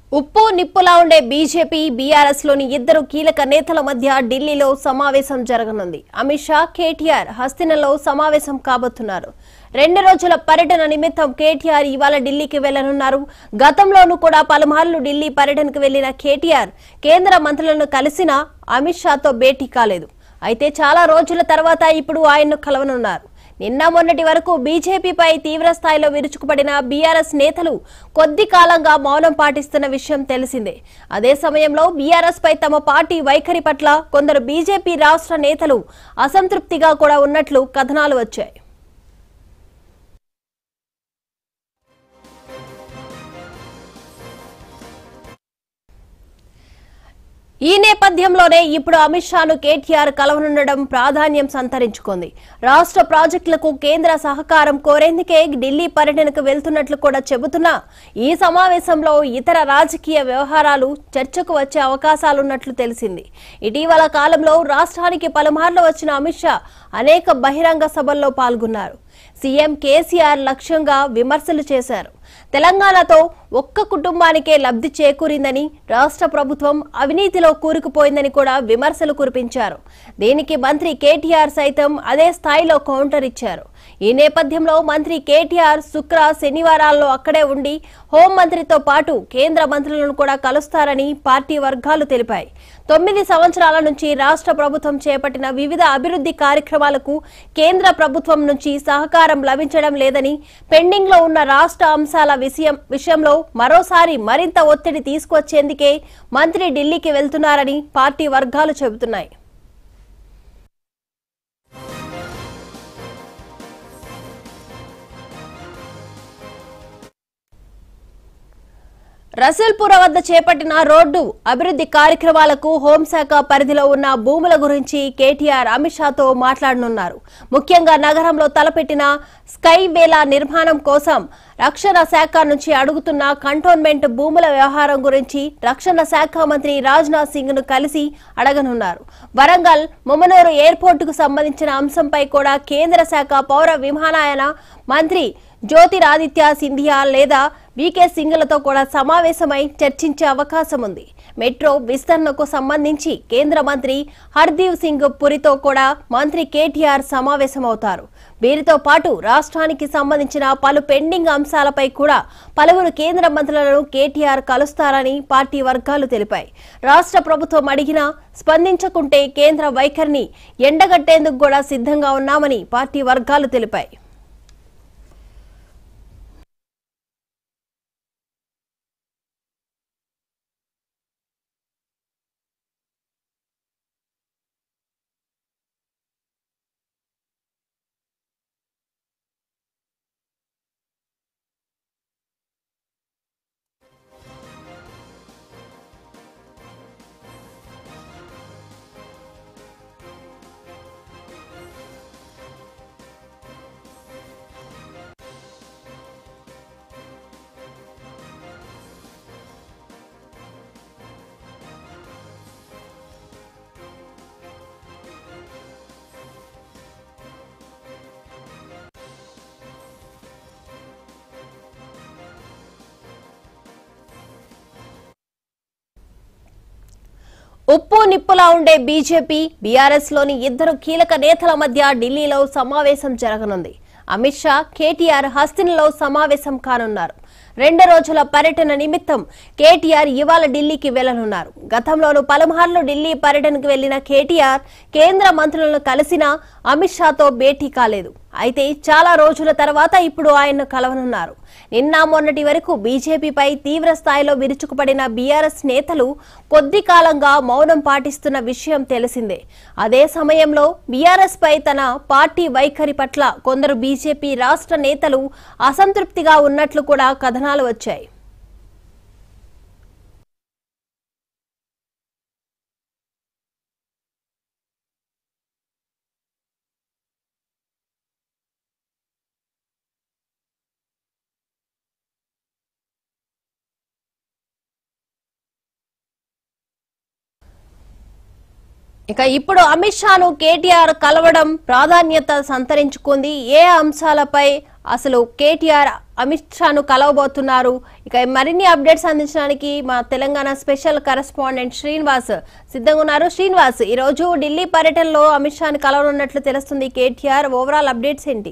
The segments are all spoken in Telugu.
ఉప్పు నిప్పులా ఉండే బీజేపీ బీఆర్ఎస్ లోని ఇద్దరు కీలక నేతల మధ్య ఢిల్లీలో సమావేశం జరగనుంది అమిత్ షా కేటీఆర్ హస్తినలో సమావేశం కాబోతున్నారు రెండు రోజుల పర్యటన నిమిత్తం కేటీఆర్ ఇవాళ ఢిల్లీకి వెళ్లనున్నారు గతంలోనూ కూడా పలుమార్లు ఢిల్లీ పర్యటనకు వెళ్లిన కేటీఆర్ కేంద్ర మంత్రులను కలిసినా అమిత్ షాతో భేటీ కాలేదు అయితే చాలా రోజుల తర్వాత ఇప్పుడు ఆయన్ను కలవనున్నారు నిన్న మొన్నటి వరకు బీజేపీపై తీవ్ర స్థాయిలో విరుచుకుపడిన బీఆర్ఎస్ నేతలు కొద్ది కాలంగా మౌనం పాటిస్తున్న విషయం తెలిసిందే అదే సమయంలో బీఆర్ఎస్ పై తమ పార్టీ వైఖరి పట్ల కొందరు బీజేపీ రాష్ట్ర నేతలు అసంతృప్తిగా కూడా ఉన్నట్లు కథనాలు వచ్చాయి ఈ నేపథ్యంలోనే ఇప్పుడు అమిత్ షాను కేటీఆర్ కలవనుండడం ప్రాధాన్యం సంతరించుకుంది రాష్ట్ర ప్రాజెక్టులకు కేంద్ర సహకారం కోరేందుకే ఢిల్లీ పర్యటనకు వెళ్తున్నట్లు కూడా చెబుతున్నా ఈ సమావేశంలో ఇతర రాజకీయ వ్యవహారాలు చర్చకు వచ్చే అవకాశాలున్నట్లు తెలిసింది ఇటీవల కాలంలో రాష్ట్రానికి పలుమార్లు వచ్చిన అమిత్ షా అనేక బహిరంగ సభల్లో పాల్గొన్నారు సీఎం కేసీఆర్ లక్ష్యంగా విమర్శలు చేశారు తెలంగాణతో ఒక్క కుటుంబానికే లబ్ధి చేకూరిందని రాష్ట్ర ప్రభుత్వం అవినీతిలో కూరుకుపోయిందని కూడా విమర్శలు కురిపించారు దీనికి మంత్రి కేటీఆర్ సైతం అదే స్థాయిలో కౌంటర్ ఇచ్చారు ఈ నేపథ్యంలో మంత్రి కేటీఆర్ శుక్ర శనివారాల్లో అక్కడే ఉండి హోంమంత్రితో పాటు కేంద్ర మంత్రులను కూడా కలుస్తారని పార్టీ వర్గాలు తెలిపాయి తొమ్మిది సంవత్సరాల నుంచి రాష్ట్ర ప్రభుత్వం చేపట్టిన వివిధ అభివృద్ధి కార్యక్రమాలకు కేంద్ర ప్రభుత్వం నుంచి సహకారం లభించడం లేదని పెండింగ్ లో ఉన్న రాష్ట్ర అంశాల విషయం విషయంలో మరోసారి మరింత ఒత్తిడి తీసుకొచ్చేందుకే మంత్రి ఢిల్లీకి వెళ్తున్నారని పార్టీ వర్గాలు చెబుతున్నాయి రసూల్పుర వద్ద చేపట్టిన రోడ్డు అభివృద్ధి కార్యక్రమాలకు హోంశాఖ పరిధిలో ఉన్న భూముల గురించి కేటీఆర్ అమిత్ షాతో మాట్లాడనున్నారు ముఖ్యంగా నగరంలో తలపెట్టిన స్కై వేలా నిర్మాణం కోసం రక్షణ శాఖ నుంచి అడుగుతున్న కంటోన్మెంట్ భూముల వ్యవహారం గురించి రక్షణ శాఖ మంత్రి రాజ్నాథ్ సింగ్ ను కలిసి అడగనున్నారు వరంగల్ ముమ్మనూరు ఎయిర్పోర్టుకు సంబంధించిన అంశంపై కూడా కేంద్ర శాఖ పౌర విమానయాన మంత్రి జ్యోతిరాదిత్య సింధియా లేదా వికే సింగ్లతో కూడా సమావేశమై చర్చించే అవకాశం ఉంది మెట్రో విస్తరణకు సంబంధించి కేంద్ర మంత్రి హర్దీవ్ సింగ్ పురితో కూడా మంత్రి కేటీఆర్ సమావేశమవుతారు వీరితో పాటు రాష్ట్రానికి సంబంధించిన పలు పెండింగ్ అంశాలపై కూడా పలువురు కేంద్ర మంత్రులను కేటీఆర్ కలుస్తారని పార్టీ వర్గాలు తెలిపాయి రాష్ట్ర ప్రభుత్వం అడిగినా స్పందించకుంటే కేంద్ర వైఖరిని ఎండగట్టేందుకు కూడా సిద్ధంగా ఉన్నామని పార్టీ వర్గాలు తెలిపాయి ఉప్పు నిప్పులా ఉండే బీజేపీ బీఆర్ఎస్ లోని ఇద్దరు కీలక నేతల మధ్య ఢిల్లీలో సమావేశం జరగనుంది అమిత్ షా కేటీఆర్ హస్తిన్లో సమావేశం కానున్నారు రెండు రోజుల పర్యటన నిమిత్తం కేటీఆర్ ఇవాళ ఢిల్లీకి వెళ్లనున్నారు గతంలోనూ పలుమార్లు ఢిల్లీ పర్యటనకు వెళ్లిన కేటీఆర్ కేంద్ర మంత్రులను కలిసినా అమిత్ షాతో భేటీ కాలేదు అయితే చాలా రోజుల తర్వాత ఇప్పుడు ఆయన్ను కలవనున్నారు నిన్న మొన్నటి వరకు బీజేపీపై తీవ్ర స్థాయిలో విరుచుకుపడిన బీఆర్ఎస్ నేతలు కొద్ది కాలంగా మౌనం పాటిస్తున్న విషయం తెలిసిందే అదే సమయంలో బీఆర్ఎస్ పై తన పార్టీ వైఖరి పట్ల కొందరు బీజేపీ రాష్ట్ర నేతలు అసంతృప్తిగా ఉన్నట్లు కూడా కథనాలు వచ్చాయి ఇక ఇప్పుడు అమిత్ షాను కేటీఆర్ కలవడం ప్రాధాన్యత సంతరించుకుంది ఏ అంశాలపై అసలు కేటీఆర్ అమిత్ షాను కలవబోతున్నారు ఇక మరిన్ని అప్డేట్స్ అందించడానికి మా తెలంగాణ స్పెషల్ కరెస్పాండెంట్ శ్రీనివాస్ సిద్ధంగా ఉన్నారు శ్రీనివాస్ ఈ రోజు ఢిల్లీ పర్యటనలో అమిత్ షాను కలవనున్నట్లు తెలుస్తుంది కేటీఆర్ ఓవరాల్ అప్డేట్స్ ఏంటి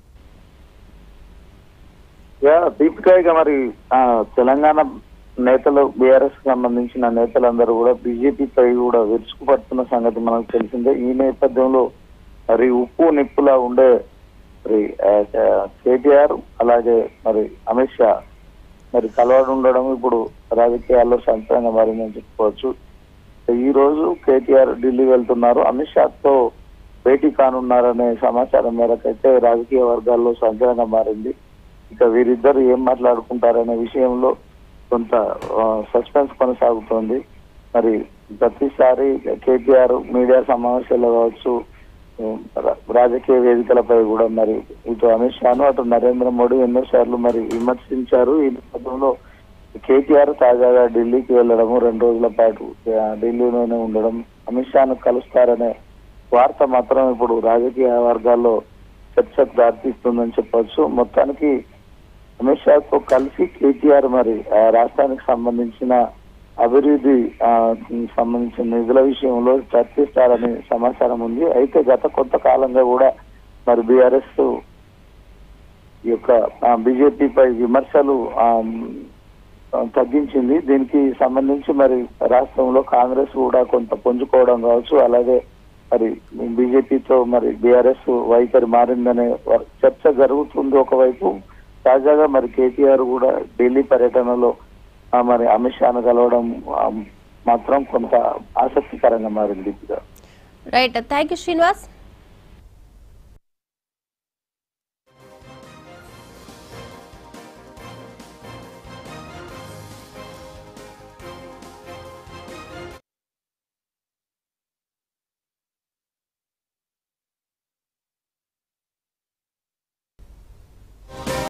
యా, దీపిక ఇక మరి ఆ, తెలంగాణ నేతలు బీఆర్ఎస్ సంబంధించిన నేతలందరూ కూడా బీజేపీ పై కూడా విరుచుకుపడుతున్న సంగతి మనకు తెలిసిందే ఈ నేపథ్యంలో మరి ఉప్పు నిప్పులా ఉండే మరి ఆ, ఆ, కేటీఆర్ అలాగే మరి అమిత్ షా మరి కలవడం ఉండడం ఇప్పుడు రాజకీయాల్లో సంచలనంగా మారిందని చెప్పుకోవచ్చు ఈ రోజు కేటీఆర్ ఢిల్లీ వెళ్తున్నారు అమిత్ షాతో భేటీ కానున్నారనే సమాచారం మేరకు అయితే రాజకీయ వర్గాల్లో సంచలనంగా మారింది ఇక వీరిద్దరు ఏం మాట్లాడుకుంటారనే విషయంలో కొంత సస్పెన్స్ కొనసాగుతోంది మరి ప్రతిసారి కేటీఆర్ మీడియా సమావేశాలు కావచ్చు ఉమ్, రా- రాజకీయ వేదికలపై కూడా మరి ఇటు అమిత్ షాను అటు నరేంద్ర మోడీ ఎన్నోసార్లు మరి విమర్శించారు ఈ నేపథ్యంలో కేటీఆర్ తాజాగా ఢిల్లీకి వెళ్ళడము రెండు రోజుల పాటు ఆ, ఢిల్లీలోనే ఉండడం అమిత్ షాను కలుస్తారనే వార్త మాత్రం ఇప్పుడు రాజకీయ వర్గాల్లో చర్చకు దారితీస్తుందని చెప్పొచ్చు మొత్తానికి అమిత్ షాతో కలిసి కేటీఆర్ మరి ఆ, రాష్ట్రానికి సంబంధించిన అభివృద్ధి ఆ, సంబంధించిన నిధుల విషయంలో చర్చిస్తారని సమాచారం ఉంది అయితే గత కొంతకాలంగా కూడా మరి బీఆర్ఎస్ ఈ యొక్క బీజేపీపై విమర్శలు ఆ, తగ్గించింది దీనికి సంబంధించి మరి రాష్ట్రంలో కాంగ్రెస్ కూడా కొంత పుంజుకోవడం కావచ్చు అలాగే మరి బీజేపీతో మరి బీఆర్ఎస్ వైఖరి మారిందనే వ- చర్చ జరుగుతుంది ఒకవైపు తాజాగా మరి కేటీఆర్ కూడా ఢిల్లీ పర్యటనలో ఆ, మరి అమిత్ షాను కలవడం ఆ, మాత్రం కొంత ఆసక్తికరంగా మారింది రైట్ థ్యాంక్ యూ శ్రీనివాస్